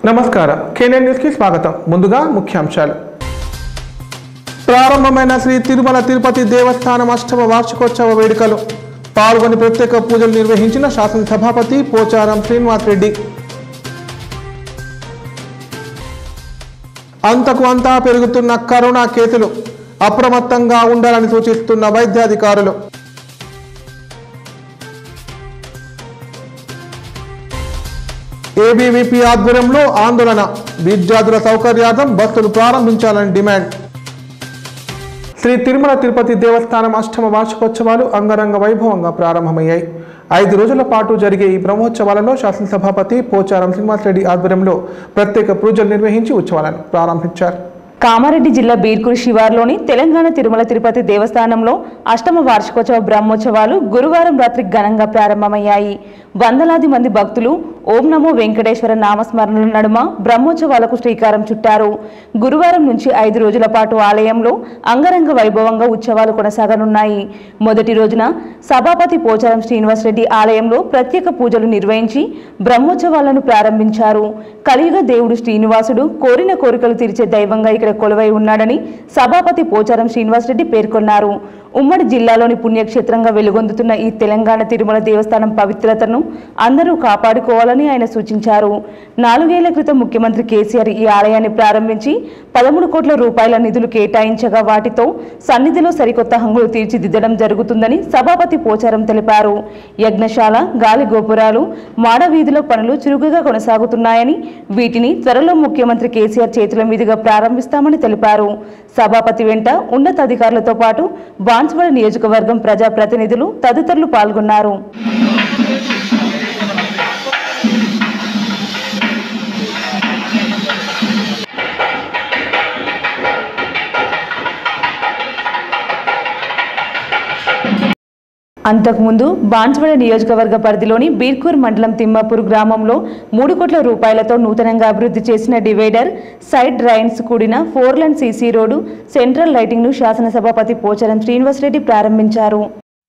నమస్కారం కేనన్ న్యూస్కి స్వాగతం ముందుగా ముఖ్యాంశాలు ప్రారంభమైన శ్రీ తిరుమల తిరుపతి దేవస్థానం అష్టమ వార్షికోత్సవ వేడుకలు పాల్గొని ప్రత్యేక పూజలు నిర్వహించిన శాసనసభాపతి పోచారం శ్రీనివాస్ రెడ్డి అంతకు అంతా పెరుగుతున్న కరోనా కేసులు అప్రమత్తంగా ఉండాలని సూచిస్తున్న వైద్యాధికారులు ఏబీవీపీ ఆధ్వర్యంలో ఆందోళన విద్యార్థుల సౌకర్యార్థం బస్సులు ప్రారంభించాలని డిమాండ్ శ్రీ తిరుమల తిరుపతి దేవస్థానం అష్టమ వార్షికోత్సవాలు అంగరంగ వైభవంగా ప్రారంభమయ్యాయి ఐదు రోజుల పాటు జరిగే ఈ బ్రహ్మోత్సవాలలో శాసనసభాపతి పోచారం శ్రీనివాసరెడ్డి ఆధ్వర్యంలో ప్రత్యేక పూజలు నిర్వహించి ఉత్సవాలను ప్రారంభించారు కామారెడ్డి జిల్లా బీర్కూరు శివార్లోని తెలంగాణ తిరుమల తిరుపతి దేవస్థానంలో అష్టమ వార్షికోత్సవ బ్రహ్మోత్సవాలు గురువారం రాత్రి ఘనంగా ప్రారంభమయ్యాయి వందలాది మంది భక్తులు ఓం నమో వెంకటేశ్వర నామస్మరణల నడుమ బ్రహ్మోత్సవాలకు శ్రీకారం చుట్టారు గురువారం నుంచి ఐదు రోజుల పాటు ఆలయంలో అంగరంగ వైభవంగా ఉత్సవాలు కొనసాగనున్నాయి మొదటి రోజున సభాపతి పోచారం శ్రీనివాసరెడ్డి ఆలయంలో ప్రత్యేక పూజలు నిర్వహించి బ్రహ్మోత్సవాలను ప్రారంభించారు కలియుగ దేవుడు శ్రీనివాసుడు కోరిన కోరికలు తీర్చే దైవంగా ఇక్కడ కొలువై ఉన్నాడని సభాపతి పోచారం శ్రీనివాసరెడ్డి పేర్కొన్నారు ఉమ్మడి జిల్లాలోని పుణ్యక్షేత్రంగా వెలుగొందుతున్న ఈ తెలంగాణ తిరుమల దేవస్థానం పవిత్రతను అందరూ కాపాడుకోవాలని ఆయన సూచించారు నాలుగేళ్ల క్రితం ముఖ్యమంత్రి కేసీఆర్ ఈ ఆలయాన్ని ప్రారంభించి పదమూడు కోట్ల రూపాయల నిధులు కేటాయించగా వాటితో సన్నిధిలో సరికొత్త హంగులు తీర్చిదిద్దడం జరుగుతుందని సభాపతి పోచారం తెలిపారు యజ్ఞశాల గాలి గోపురాలు మాడ వీధిలో పనులు చురుకుగా కొనసాగుతున్నాయని వీటిని త్వరలో ముఖ్యమంత్రి కేసీఆర్ చేతుల మీదుగా ప్రారంభిస్తామని తెలిపారు సభాపతి వెంట ఉన్నతాధికారులతో పాటు బాన్స్వాడ నియోజకవర్గం ప్రజాప్రతినిధులు తదితరులు పాల్గొన్నారు అంతకుముందు బాన్స్వాడ నియోజకవర్గ పరిధిలోని బీర్కూర్ మండలం తిమ్మాపూర్ గ్రామంలో మూడు కోట్ల రూపాయలతో నూతనంగా అభివృద్ధి చేసిన డివైడర్ సైడ్ డ్రైన్స్ కూడిన four lane CC road central లైటింగ్ను శాసనసభాపతి పోచారం శ్రీనివాసరెడ్డి ప్రారంభించారు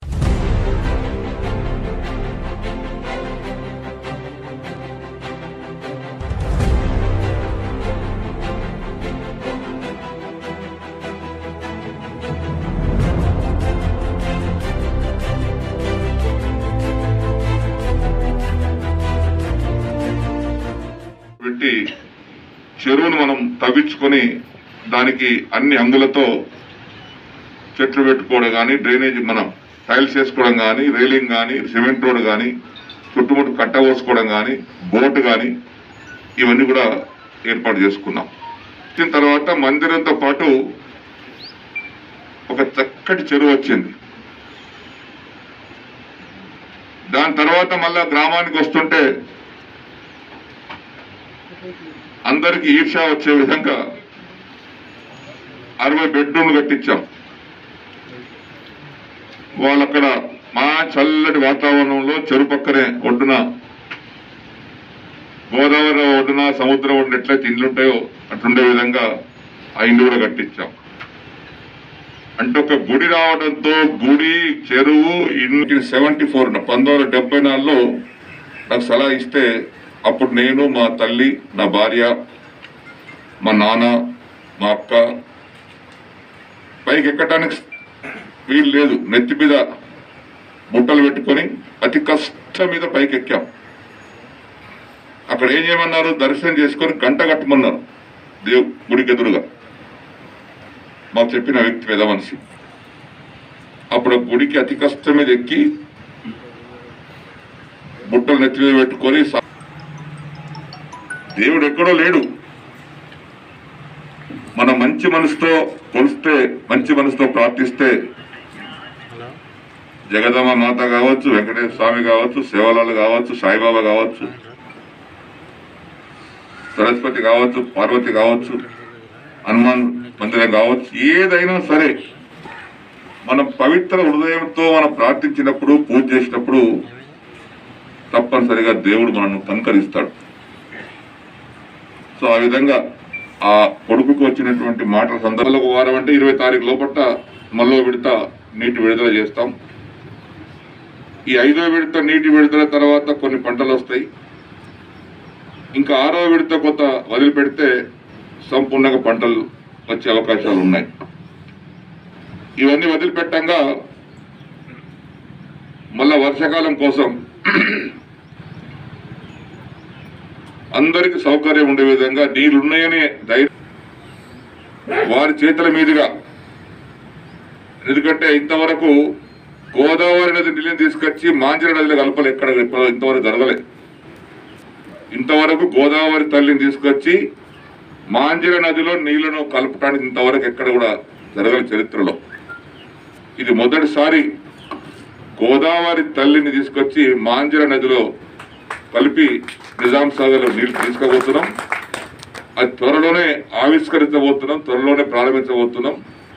పెట్టి చెరువును మనం తవ్వించుకొని దానికి అన్ని అంగులతో చెట్లు పెట్టుకోవడం కానీ డ్రైనేజ్ మనం టైల్స్ వేసుకోవడం కానీ రైలింగ్ కానీ సిమెంట్ రోడ్ కానీ చుట్టుముట్టు కట్ట పోసుకోవడం కానీ బోట్ కానీ ఇవన్నీ కూడా ఏర్పాటు చేసుకున్నాం వచ్చిన తర్వాత మందిరంతో పాటు ఒక చక్కటి చెరువు వచ్చింది దాని తర్వాత మళ్ళా గ్రామానికి వస్తుంటే అందరికి ఈర్ష వచ్చే విధంగా అరవై బెడ్రూమ్లు కట్టించాం వాళ్ళు అక్కడ మా చల్లటి వాతావరణంలో చెరు పక్కనే ఒడ్డున గోదావరి ఒడ్డున సముద్రం ఒడ్డున ఎట్లయితే ఇండ్లు ఉంటాయో అట్లుండే విధంగా ఆ ఇండ్లు కూడా కట్టించాం అంటే ఒక గుడి రావడంతో గుడి చెరువు ఇంటి సెవెంటీ ఫోర్ పంతొమ్మిది వందల డెబ్బై నాలుగులో నాకు సలహా ఇస్తే అప్పుడు నేను మా తల్లి నా భార్య మా నాన్న మా అక్క పైకి ఎక్కడానికి వీలు లేదు నెత్తి మీద బుట్టలు పెట్టుకొని అతి కష్టం మీద పైకి ఎక్కాం అక్కడ ఏం చేయమన్నారు దర్శనం చేసుకొని గంట కట్టమన్నారు దేవ్ గుడికి ఎదురుగా మాకు చెప్పిన వ్యక్తి పెద్ద మనిషి అప్పుడు ఆ గుడికి అతి కష్టం మీద ఎక్కి బుట్టలు నెత్తి మీద పెట్టుకొని స- దేవుడు ఎక్కడో లేడు మనం మంచి మనసుతో కొలిస్తే మంచి మనసుతో ప్రార్థిస్తే జగదమ్మ మాత కావచ్చు వెంకటేశ్వర స్వామి కావచ్చు సేవలాలు కావచ్చు సాయిబాబా కావచ్చు సరస్వతి కావచ్చు పార్వతి కావచ్చు హనుమాన్ మందిరం కావచ్చు ఏదైనా సరే మనం పవిత్ర హృదయంతో మనం ప్రార్థించినప్పుడు పూజ చేసినప్పుడు తప్పనిసరిగా దేవుడు మనల్ని కనుకరిస్తాడు సో ఆ విధంగా ఆ కొడుకుకు వచ్చినటువంటి మాటల సందర్భంలో ఒక వారం అంటే ఇరవై తారీఖు లోపల మళ్ళీ విడత నీటి విడుదల చేస్తాం ఈ ఐదో విడత నీటి విడుదల తర్వాత కొన్ని పంటలు వస్తాయి ఇంకా ఆరో విడత కొత్త వదిలిపెడితే సంపూర్ణంగా పంటలు వచ్చే అవకాశాలు ఉన్నాయి ఇవన్నీ వదిలిపెట్టంగా మళ్ళా వర్షాకాలం కోసం అందరికి సౌకర్యం ఉండే విధంగా నీళ్లున్నాయని ధైర్యం వారి చేతుల మీదుగా ఎందుకంటే ఇంతవరకు గోదావరి నది నీళ్ళని తీసుకొచ్చి మాంజర నదిలో కలపలు ఎక్కడ ఎప్పుడు ఇంతవరకు జరగలే ఇంతవరకు గోదావరి తల్లిని తీసుకొచ్చి మాంజర నదిలో నీళ్లను కలపడానికి ఇంతవరకు ఎక్కడ కూడా జరగని చరిత్రలో ఇది మొదటిసారి గోదావరి తల్లిని తీసుకొచ్చి మాంజర నదిలో కలిపి నిజాం సాగర్లో నీళ్లు తీసుకుపోతున్నాం అది త్వరలోనే ఆవిష్కరించబోతున్నాం త్వరలోనే ప్రారంభించబోతున్నాం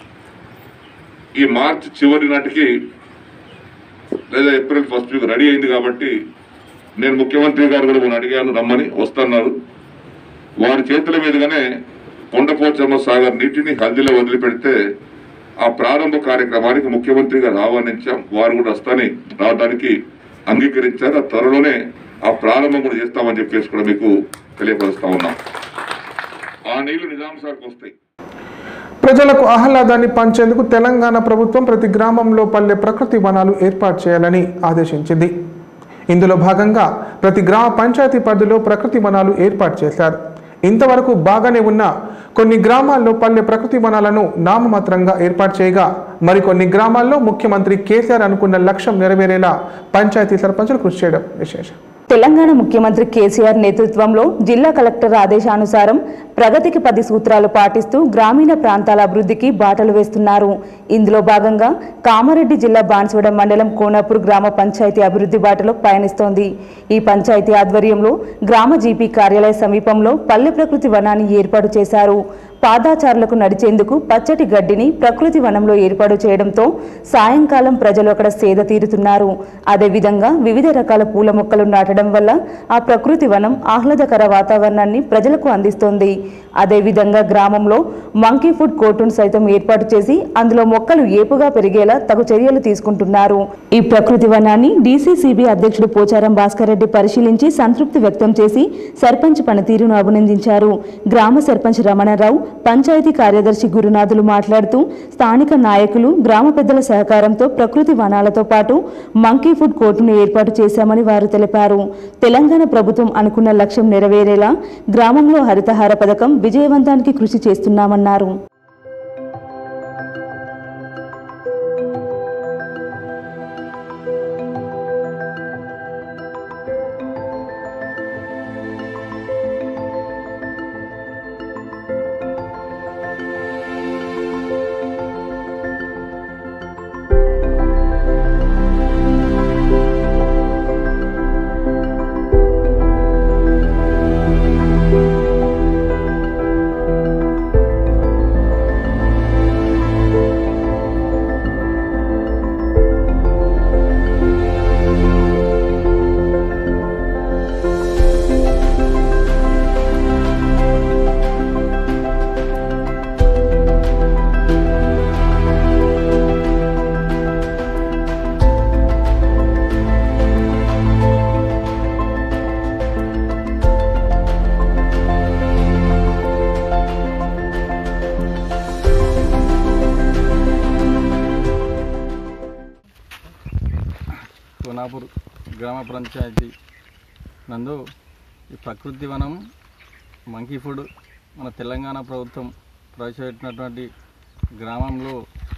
ఈ మార్చి చివరి నాటికి లేదా ఏప్రిల్ ఫస్ట్ వీక్ రెడీ అయింది కాబట్టి నేను ముఖ్యమంత్రి గారు కూడా మొన్న అడిగాను రమ్మని వస్తున్నారు వారి చేతుల మీదుగానే కొండపోచమ్మ సాగర్ నీటిని హల్దీలో వదిలిపెడితే ఆ ప్రారంభ కార్యక్రమానికి ముఖ్యమంత్రి గారు ఆహ్వానించాం వారు కూడా వస్తాని రావడానికి అంగీకరించారు ఆ త్వరలోనే ఆ ప్రారంభం కూడా చేస్తామని చెప్పేసి కూడా మీకు తెలియపరుస్తా ఉన్నాం ఆ నీళ్లు నిజాం సార్కి వస్తాయి ప్రజలకు ఆహ్లాదాన్ని పంచేందుకు తెలంగాణ ప్రభుత్వం ప్రతి గ్రామంలో పల్లె ప్రకృతి వనాలు ఏర్పాటు చేయాలని ఆదేశించింది ఇందులో భాగంగా ప్రతి గ్రామ పంచాయతీ పరిధిలో ప్రకృతి వనాలు ఏర్పాటు చేశారు ఇంతవరకు బాగానే ఉన్న కొన్ని గ్రామాల్లో పల్లె ప్రకృతి వనాలను నామమాత్రంగా ఏర్పాటు చేయగా మరికొన్ని గ్రామాల్లో ముఖ్యమంత్రి కేసీఆర్ అనుకున్న లక్ష్యం నెరవేరేలా పంచాయతీ సర్పంచులు కృషి చేయడం విశేషం తెలంగాణ ముఖ్యమంత్రి కేసీఆర్ నేతృత్వంలో జిల్లా కలెక్టర్ ఆదేశానుసారం ప్రగతికి పది సూత్రాలు పాటిస్తూ గ్రామీణ ప్రాంతాల అభివృద్ధికి బాటలు వేస్తున్నారు ఇందులో భాగంగా కామారెడ్డి జిల్లా బాన్సువాడ మండలం కోనాపూర్ గ్రామ పంచాయతీ అభివృద్ధి బాటలో పయనిస్తోంది ఈ పంచాయతీ ఆధ్వర్యంలో గ్రామ జీపీ కార్యాలయ సమీపంలో పల్లె ప్రకృతి వనాన్ని ఏర్పాటు చేశారు పాదాచారులకు నడిచేందుకు పచ్చటి గడ్డిని ప్రకృతి వనంలో ఏర్పాటు చేయడంతో సాయంకాలం ప్రజలు అక్కడ సేద తీరుతున్నారు అదేవిధంగా వివిధ రకాల పూల మొక్కలు నాటడం వల్ల ఆ ప్రకృతి వనం ఆహ్లాదకర వాతావరణాన్ని ప్రజలకు అందిస్తోంది అదేవిధంగా గ్రామంలో మంకీ ఫుడ్ కోర్టును సైతం ఏర్పాటు చేసి అందులో మొక్కలు ఏపుగా పెరిగేలా తగు చర్యలు తీసుకుంటున్నారు ఈ ప్రకృతి వనాన్ని డీసీసీబీ అధ్యక్షుడు పోచారం భాస్కర్ రెడ్డి పరిశీలించి సంతృప్తి వ్యక్తం చేసి సర్పంచ్ పనితీరును అభినందించారు గ్రామ సర్పంచ్ రమణారావు పంచాయతీ కార్యదర్శి గురునాథులు మాట్లాడుతూ స్థానిక నాయకులు గ్రామ పెద్దల సహకారంతో ప్రకృతి వనాలతో పాటు మంకీ ఫుడ్ కోర్టును ఏర్పాటు చేశామని వారు తెలిపారు తెలంగాణ ప్రభుత్వం అనుకున్న లక్ష్యం నెరవేరేలా గ్రామంలో హరితహార పథకం విజయవంతానికి కృషి చేస్తున్నామన్నారు కోనాపూర్ గ్రామ పంచాయతీ నందు ఈ ప్రకృతి వనం మంకీ ఫుడ్ మన తెలంగాణ ప్రభుత్వం ప్రవేశపెట్టినటువంటి గ్రామంలో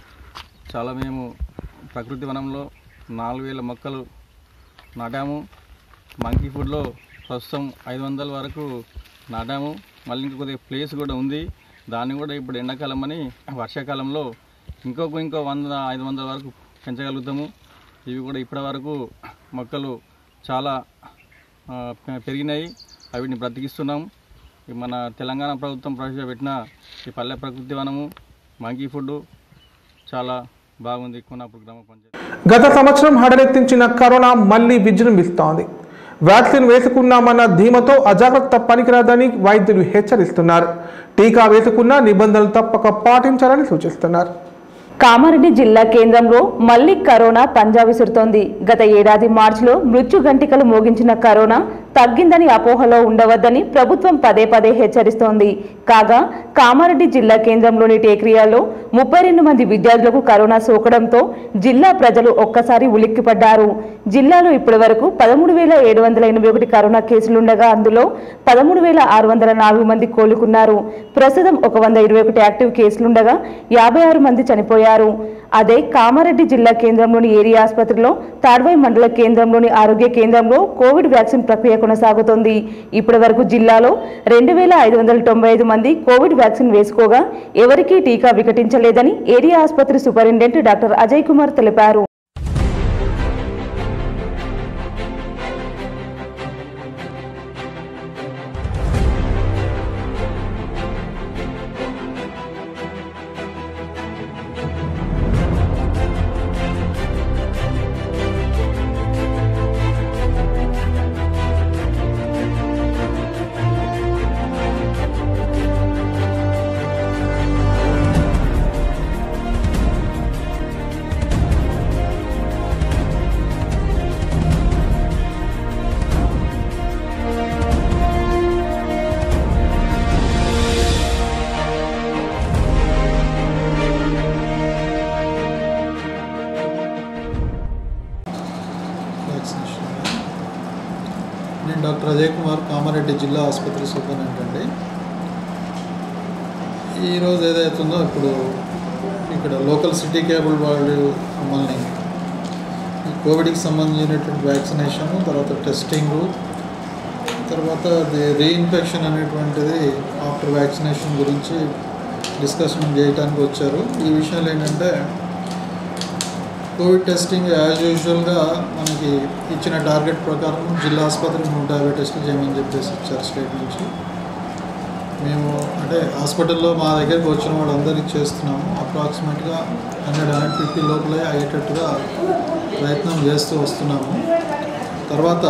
చాలా మేము ప్రకృతి వనంలో నాలుగు వేల మొక్కలు నాటాము మంకీ ఫుడ్లో ప్రస్తుతం ఐదు వందల వరకు నాటాము మళ్ళీ ఇంకో కొద్దిగా ప్లేస్ కూడా ఉంది దాన్ని కూడా ఇప్పుడు ఎండాకాలం అని వర్షాకాలంలో ఇంకొక ఇంకో వంద ఐదు వందల వరకు పెంచగలుగుతాము ఇవి కూడా ఇప్పటి వరకు మొక్కలు చాలా ఆ, పె- పెరిగినాయి అవిటిని బ్రతికిస్తున్నాం ఈ మన తెలంగాణ ప్రభుత్వం ప్రవేశపెట్టిన ఈ పల్లె ప్రకృతి వనము మంకీ ఫుడ్ చాలా బాగుంది కోనాపూర్ గ్రామ పంచాయతీ గత సంవత్సరం హడలెత్తించిన కరోనా మళ్లీ విజృంభిస్తోంది వ్యాక్సిన్ వేసుకున్నామన్న ధీమతో అజాగ్రత్త పనికిరాదని వైద్యులు హెచ్చరిస్తున్నారు టీకా వేసుకున్నా నిబంధనలు తప్పక పాటించాలని సూచిస్తున్నారు కామారెడ్డి జిల్లా కేంద్రంలో మళ్లీ కరోనా పంజా విసురుతోంది గత ఏడాది మార్చిలో మృత్యు గంటికలు మోగించిన కరోనా తగ్గిందని అపోహలో ఉండవద్దని ప్రభుత్వం పదే పదే హెచ్చరిస్తోంది కాగా కామారెడ్డి జిల్లా కేంద్రంలోని టేక్రియాలో ముప్పై రెండు మంది విద్యార్థులకు కరోనా సోకడంతో జిల్లా ప్రజలు ఒక్కసారి ఉలిక్కిపడ్డారు జిల్లాలో ఇప్పటి వరకు పదమూడు వేల ఏడు వందల ఎనభై ఒకటి కరోనా కేసులుండగా అందులో పదమూడు వేల ఆరు వందల నాలుగు మంది కోలుకున్నారు ప్రస్తుతం ఒక వంద ఇరవై ఒకటి యాక్టివ్ కేసులుండగా యాభై ఆరు మంది చనిపోయారు అదే కామారెడ్డి జిల్లా కేంద్రంలోని ఏరియా ఆసుపత్రిలో తాడ్వై మండల కేంద్రంలోని ఆరోగ్య కేంద్రంలో కోవిడ్ వ్యాక్సిన్ ప్రక్రియ కొనసాగుతోంది ఇప్పటి వరకు జిల్లాలో రెండు వేల ఐదు వందల తొంభై ఐదు మంది కోవిడ్ వ్యాక్సిన్ వేసుకోగా ఎవరికీ టీకా వికటించలేదని ఏరియా ఆసుపత్రి సూపరింటెండెంట్ డాక్టర్ అజయ్ కుమార్ తెలిపారు వ్యాక్సినేషన్ నేను డాక్టర్ అజయ్ కుమార్ కామారెడ్డి జిల్లా ఆసుపత్రి సూపరింటెండెంట్ అండి ఈరోజు ఏదైతుందో ఇప్పుడు ఇక్కడ లోకల్ సిటీ కేబుల్ వాళ్ళు మమ్మల్ని ఈ కోవిడ్కి సంబంధించినటువంటి వ్యాక్సినేషన్ తర్వాత టెస్టింగు తర్వాత అది రీఇన్ఫెక్షన్ అనేటువంటిది ఆఫ్టర్ వ్యాక్సినేషన్ గురించి డిస్కషన్ చేయడానికి వచ్చారు ఈ విషయాలు ఏంటంటే కోవిడ్ టెస్టింగ్ యాజ్ యూజువల్గా మనకి ఇచ్చిన టార్గెట్ ప్రకారం జిల్లా ఆసుపత్రికి నూట యాభై టెస్టులు చేయమని చెప్పేసి ఇచ్చారు స్టేట్ నుంచి మేము అంటే హాస్పిటల్లో మా దగ్గరికి వచ్చిన వాళ్ళందరికీ చేస్తున్నాము అప్రాక్సిమేట్గా హండ్రెడ్ హండ్రెడ్ ఫిఫ్టీ లోపలే అయ్యేటట్టుగా ప్రయత్నం చేస్తూ వస్తున్నాము తర్వాత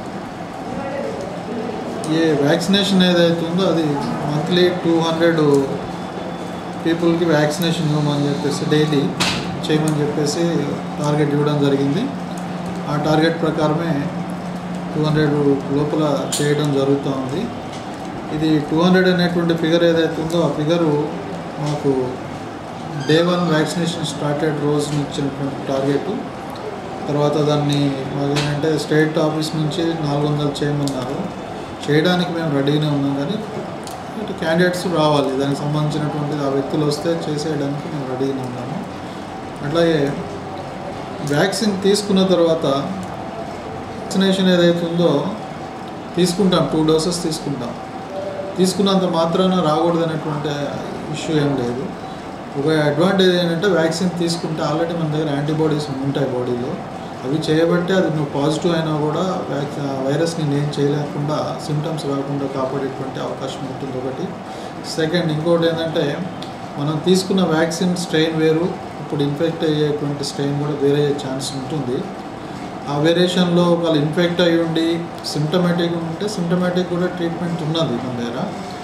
ఏ వ్యాక్సినేషన్ ఏదైతే ఉందో అది మంత్లీ టూ హండ్రెడ్ పీపుల్కి వ్యాక్సినేషన్ ఇవ్వమని చెప్పేసి డైలీ చేయమని చెప్పేసి టార్గెట్ ఇవ్వడం జరిగింది ఆ టార్గెట్ ప్రకారమే టూ హండ్రెడ్ లోపల చేయడం జరుగుతూ ఉంది ఇది టూ హండ్రెడ్ అనేటువంటి ఫిగర్ ఏదైతే ఉందో ఆ ఫిగరు మాకు డే వన్ వ్యాక్సినేషన్ స్టార్టెడ్ రోజు ఇచ్చినటువంటి టార్గెట్ తర్వాత దాన్ని మాకు ఏంటంటే స్టేట్ ఆఫీస్ నుంచి నాలుగు వందలు చేయమన్నారు చేయడానికి మేము రెడీగానే ఉన్నాం కానీ ఇటు క్యాండిడేట్స్ రావాలి దానికి సంబంధించినటువంటి ఆ వ్యక్తులు వస్తే చేసేయడానికి మేము రెడీగానే ఉన్నాము అట్లాగే వ్యాక్సిన్ తీసుకున్న తర్వాత వ్యాక్సినేషన్ ఏదైతే ఉందో తీసుకుంటాం టూ డోసెస్ తీసుకుంటాం తీసుకున్నంత మాత్రాన రాకూడదు అనేటువంటి ఇష్యూ ఏం లేదు ఒక అడ్వాంటేజ్ ఏంటంటే వ్యాక్సిన్ తీసుకుంటే ఆల్రెడీ మన దగ్గర యాంటీబాడీస్ ఉంటాయి బాడీలో అవి చేయబట్టే అది నువ్వు పాజిటివ్ అయినా కూడా వ్యాక్సి వైరస్ని నేను చేయలేకుండా సిమ్టమ్స్ రాకుండా కాపాడేటువంటి అవకాశం ఉంటుంది ఒకటి సెకండ్ ఇంకోటి ఏంటంటే మనం తీసుకున్న వ్యాక్సిన్ స్ట్రెయిన్ వేరు ఇప్పుడు ఇన్ఫెక్ట్ అయ్యేటువంటి స్ట్రెయిన్ కూడా వేరే ఛాన్స్ ఉంటుంది ఆ వేరియేషన్లో వాళ్ళు ఇన్ఫెక్ట్ అయ్యి ఉండి సిమ్టమేటిక్ ఉంటే సిమ్టమేటిక్ కూడా ట్రీట్మెంట్ ఉన్నది మన దగ్గర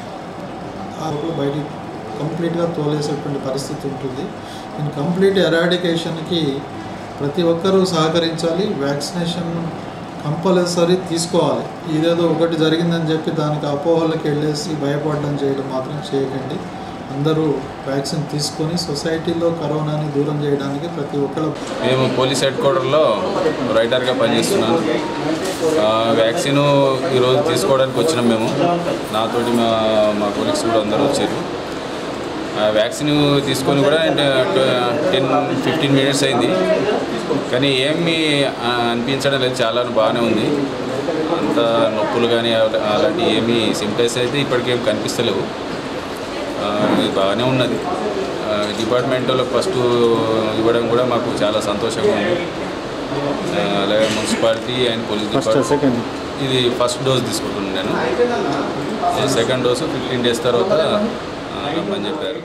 ఆ లోపల బయటికి కంప్లీట్గా తోలేసేటువంటి పరిస్థితి ఉంటుంది దీని కంప్లీట్ ఎరాడికేషన్కి ప్రతి ఒక్కరూ సహకరించాలి వ్యాక్సినేషన్ కంపల్సరీ తీసుకోవాలి ఇదేదో ఒకటి జరిగిందని చెప్పి దానికి అపోహలకి వెళ్ళేసి భయపడడం చేయడం మాత్రం చేయకండి అందరూ వ్యాక్సిన్ తీసుకొని సొసైటీలో కరోనాని దూరం చేయడానికి ప్రతి ఒక్కరు మేము పోలీస్ హెడ్ క్వార్టర్లో రైటర్గా పనిచేస్తున్నాను ఆ, వ్యాక్సిన్ ఈరోజు తీసుకోవడానికి వచ్చినాం మేము నాతోటి మా మా కొలీగ్స్ కూడా అందరూ వచ్చారు ఆ, వ్యాక్సిన్ తీసుకొని కూడా టెన్ ఫిఫ్టీన్ మినిట్స్ అయింది కానీ ఏమీ ఆ, అనిపించడం లేదు చాలా బాగానే ఉంది అంత నొప్పులు కానీ అలాంటి ఏమీ సిమ్టమ్స్ అయితే ఇప్పటికేం కనిపిస్తలేవు ఆ, ఇది బాగానే ఉన్నది ఆ, డిపార్ట్మెంట్ వాళ్ళకి ఫస్ట్ ఇవ్వడం కూడా మాకు చాలా సంతోషంగా ఉంది ఆ, అలాగే మున్సిపాలిటీ అండ్ పోలీస్ డిపార్ట్మెంట్ ఇది ఫస్ట్ డోస్ తీసుకుంటున్నాను నేను ఇది సెకండ్ డోసు ఫిఫ్టీన్ డేస్ తర్వాత ఆ, రమ్మని చెప్పారు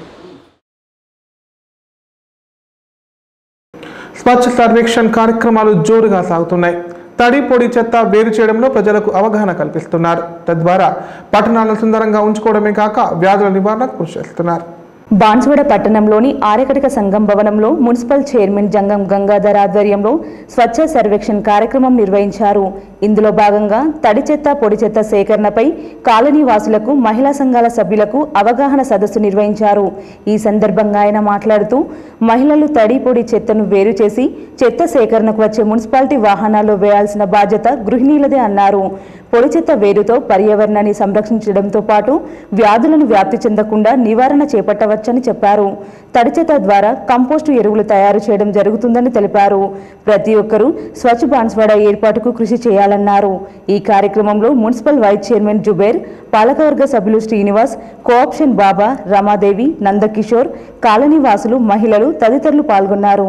స్వచ్ఛ సర్వేక్షణ్ కార్యక్రమాలు జోరుగా సాగుతున్నాయి తడి పొడి చెత్త వేరు చేయడంలో ప్రజలకు అవగాహన కల్పిస్తున్నారు తద్వారా పట్టణాలను సుందరంగా ఉంచుకోవడమే కాక వ్యాధుల నివారణకు కృషి చేస్తున్నారు బాన్సువాడ పట్టణంలోని ఆరకటిక సంఘం భవనంలో మున్సిపల్ చైర్మన్ జంగం గంగాధర్ ఆధ్వర్యంలో స్వచ్ఛ సర్వేక్షణ్ కార్యక్రమం నిర్వహించారు ఇందులో భాగంగా తడి చెత్త పొడి చెత్త సేకరణపై కాలనీ వాసులకు మహిళా సంఘాల సభ్యులకు అవగాహన సదస్సు నిర్వహించారు ఈ సందర్భంగా ఆయన మాట్లాడుతూ మహిళలు తడి పొడి చెత్తను వేరు చేసి చెత్త సేకరణకు వచ్చే మున్సిపాలిటీ వాహనాల్లో వేయాల్సిన బాధ్యత గృహిణీలదే అన్నారు పొడి చెత్త వేరుతో పర్యావరణాన్ని సంరక్షించడంతో పాటు వ్యాధులను వ్యాప్తి చెందకుండా నివారణ చేపట్టవచ్చని చెప్పారు తడి చెత్త ద్వారా కంపోస్టు ఎరువులు తయారు చేయడం జరుగుతుందని తెలిపారు ప్రతి ఒక్కరూ స్వచ్ఛ బాన్స్వాడ ఏర్పాటుకు కృషి చేయాలన్నారు ఈ కార్యక్రమంలో మున్సిపల్ వైస్ చైర్మన్ జుబేర్ పాలకవర్గ సభ్యులు శ్రీనివాస్ కోఆప్షన్ బాబా రమాదేవి నందకిషోర్ కాలనీ వాసులు మహిళలు తదితరులు పాల్గొన్నారు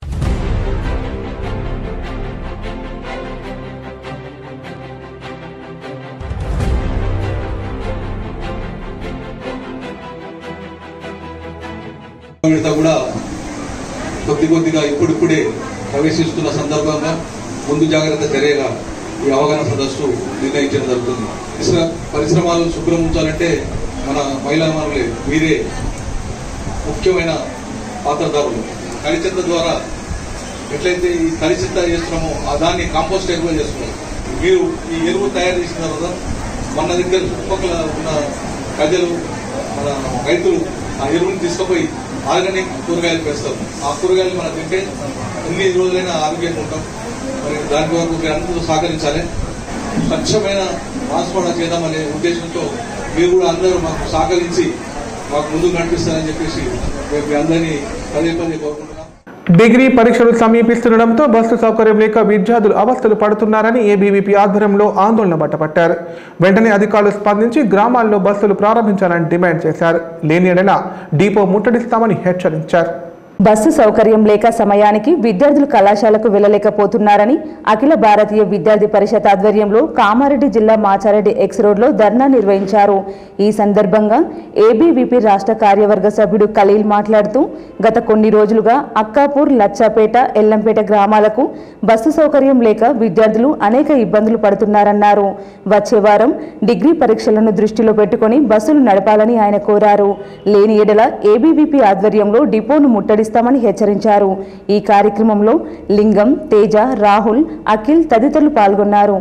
మిగతా కూడా కొద్ది కొద్దిగా ఇప్పుడిప్పుడే ప్రవేశిస్తున్న సందర్భంగా ముందు జాగ్రత్త చర్యగా ఈ అవగాహన సదస్సు నిర్ణయించడం జరుగుతుంది పరిశ్ర- పరిశ్రమలు శుభ్రం ఉంచాలంటే మన మహిళా మానవులే మీరే ముఖ్యమైన పాత్రదారులు తడి చెత్త ద్వారా ఎట్లయితే ఈ తడి చెత్త చేస్తున్నామో ఆ దాన్ని కాంపోస్ట్ ఎరువుగా చేస్తున్నాం మీరు ఈ ఎరువు తయారు చేసిన తర్వాత మన దగ్గర చుట్టుపక్కల ఉన్న ప్రజలు మన రైతులు ఆ ఎరువుని తీసుకుపోయి ఆర్గానిక్ కూరగాయలు పెంచుతారు ఆ కూరగాయలు మనం తింటే ఎన్ని రోజులైనా ఆరోగ్యంగా ఉంటాం మరి దాని వరకు మీరు అందరూ సహకరించాలి స్వచ్ఛమైన ట్రాన్స్పోర్ట్ చేద్దామనే ఉద్దేశంతో మీరు కూడా అందరూ మాకు సహకరించి మాకు ముందుకు నడిపిస్తారని చెప్పేసి మేము మీ అందరినీ పదే పదే కోరుకుంటున్నాం డిగ్రీ పరీక్షలు సమీపిస్తుండటంతో బస్సు సౌకర్యం లేక విద్యార్థులు అవస్థలు పడుతున్నారని ఏబీవీపీ ఆధ్వర్యంలో ఆందోళన బట్టపట్టారు వెంటనే అధికారులు స్పందించి గ్రామాల్లో బస్సులు ప్రారంభించాలని డిమాండ్ చేశారు లేని ఎడల డిపో ముట్టడిస్తామని హెచ్చరించారు బస్సు సౌకర్యం లేక సమయానికి విద్యార్థులు కళాశాలకు వెళ్లలేకపోతున్నారని అఖిల భారతీయ విద్యార్థి పరిషత్ ఆధ్వర్యంలో కామారెడ్డి జిల్లా మాచారెడ్డి ఎక్స్ రోడ్లో ధర్నా నిర్వహించారు ఈ సందర్భంగా ఏబీవీపీ రాష్ట్ర కార్యవర్గ సభ్యుడు ఖలీల్ మాట్లాడుతూ గత కొన్ని రోజులుగా అక్కాపూర్ లచ్చాపేట ఎల్లంపేట గ్రామాలకు బస్సు సౌకర్యం లేక విద్యార్థులు అనేక ఇబ్బందులు పడుతున్నారన్నారు వచ్చే వారం డిగ్రీ పరీక్షలను దృష్టిలో పెట్టుకొని బస్సులు నడపాలని ఆయన కోరారు లేని ఎడల ఏబీవీపీ ఆధ్వర్యంలో డిపోను ముట్టడిస్తామని హెచ్చరించారు ఈ కార్యక్రమంలో లింగం తేజ రాహుల్ అఖిల్ తదితరులు పాల్గొన్నారు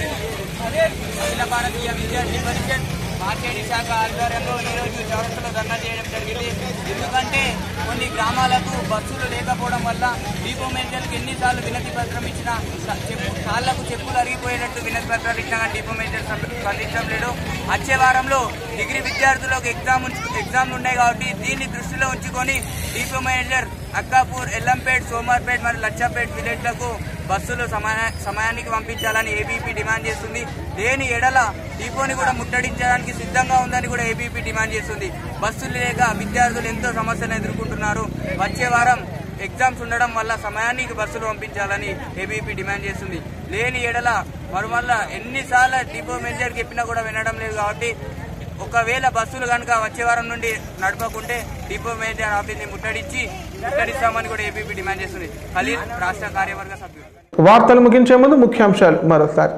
అఖిల భారతీయ విద్యార్థి పరిషత్ మార్కెట్ శాఖ ఆధ్వర్యంలో ఈరోజు చౌరస్తలో ధర్నా చేయడం జరిగింది ఎందుకంటే కొన్ని గ్రామాలకు బస్సులు లేకపోవడం వల్ల డిపో మేనేజర్కి ఎన్నిసార్లు వినతి పత్రం ఇచ్చినా స- చెప్పు కాళ్లకు చెప్పులు అరిగిపోయేటట్టు వినతి పత్రాలు ఇచ్చినా కానీ డిపో మేనేజర్ స్ప- స్పందించడం లేదు వచ్చే వారంలో డిగ్రీ విద్యార్థులకు ఎగ్జామ్ ఉంచు- ఎగ్జామ్లు ఉన్నాయి కాబట్టి దీన్ని దృష్టిలో ఉంచుకొని డిపో మేనేజర్ అక్కాపూర్ ఎల్లంపేట్ సోమార్పేట్ మరియు లచ్చాపేట్ విలేజ్లకు బస్సులు సమయ సమయానికి పంపించాలని ఏబీపీ డిమాండ్ చేస్తుంది లేని ఎడల డిపోని కూడా ముట్టడించడానికి సిద్ధంగా ఉందని కూడా ఏబీపీ డిమాండ్ చేస్తుంది బస్సులు లేక విద్యార్థులు ఎంతో సమస్యలు ఎదుర్కొంటున్నారు వచ్చే వారం ఎగ్జామ్స్ ఉండడం వల్ల సమయానికి బస్సులు పంపించాలని ఏబీపీ డిమాండ్ చేస్తుంది లేని ఎడల మరి వల్ల ఎన్నిసార్లు డిపో మేనేజర్ చెప్పినా కూడా వినడం లేదు కాబట్టి ఒకవేళ బస్సులు కనుక వచ్చే వారం నుండి నడపకుంటే డిపో మేనేజర్ ఆఫీస్ని ముట్టడించి ముట్టడిస్తామని కూడా ఏబీపీ డిమాండ్ చేస్తుంది ఖలీల్ రాష్ట్ర కార్యవర్గ సభ్యులు వార్తలు ముగించే ముందు ముఖ్యాంశాలు మరోసారి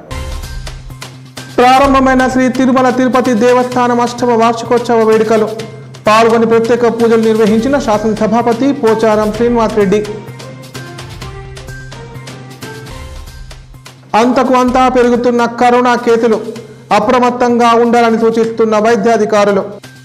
ప్రారంభమైన శ్రీ తిరుమల తిరుపతి దేవస్థానం అష్టమ వార్షికోత్సవ వేడుకలు పాల్గొని ప్రత్యేక పూజలు నిర్వహించిన శాసనసభాపతి పోచారం శ్రీనివాస్ రెడ్డి అంతకు అంతా పెరుగుతున్న కరోనా కేసులు అప్రమత్తంగా ఉండాలని సూచిస్తున్న వైద్యాధికారులు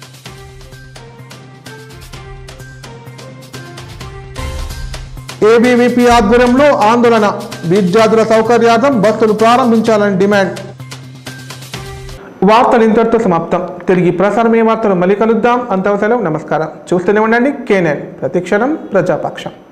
ఏబీవీపీ ఆధ్వర్యంలో ఆందోళన విద్యార్థుల సౌకర్యార్థం బస్సులు ప్రారంభించాలని డిమాండ్ వార్తలు ఇంతటితో సమాప్తం తిరిగి ప్రసారమే వార్తలు మళ్ళీ కలుద్దాం అంతవసరం నమస్కారం చూస్తూనే ఉండండి కేనెన్ ప్రతిక్షణం ప్రజాపక్షం